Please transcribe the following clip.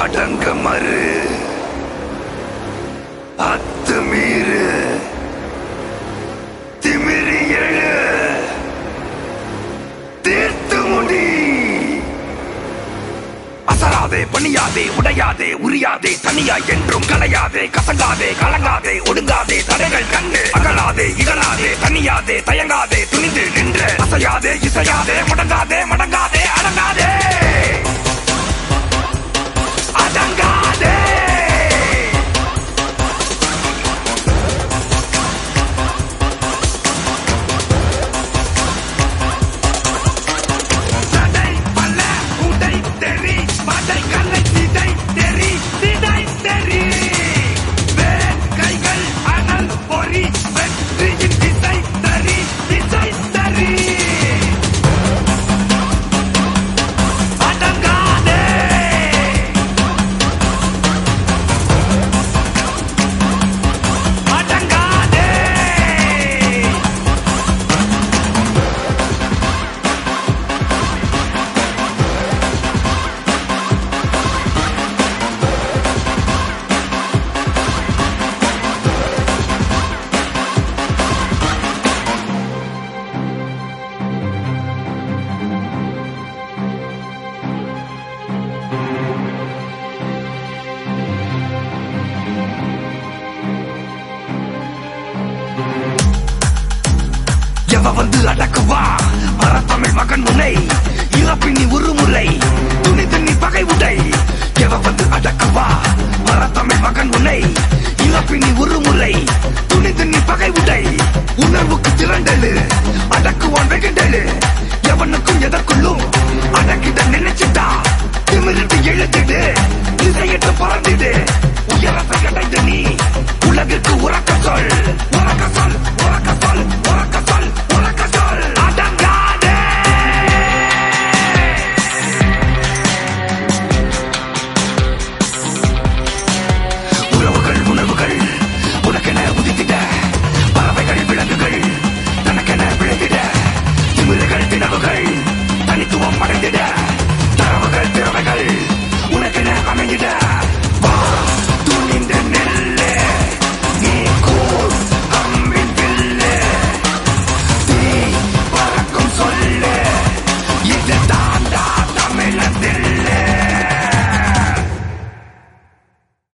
அடங்க மறு அத்துமீறு திமிரி எழு தீர்த்து முடி அசராதே பணியாதே உடையாதே உரியாதே தனியா என்றும் கலையாதே கசங்காதே கலங்காதே ஒடுங்காதே தடைகள் கண்டு அகலாதே இகழாதே தனியாதே தயங்காதே துணிந்து நின்று அசையாதே இசையாதே முடங்காதே மடங்காதே அடங்காதே அடங்காதே சடை பல்ல உடை தெறி மடை கல்லை சிதை தெறி சிதை தெறி வேல் கைகள் அனல் பொறி வெற்றியின் திசை தறி திசை தறி அடங்காதே அடங்காதே எவ வந்து அடக்குவா மரத்தமிழ் மகன் உன்னை இறப்பினி உருமுறை துணி துணி பகை உடை எவ வந்து அடக்குவா மரத்தமிழ் மகன் உன்னை இறப்பினி உருமுறை துணி துணி பகை உடை உணர்வுக்கு திரண்டலு அடக்குவான் வெகுண்டலு எவனுக்கும் எதற்கு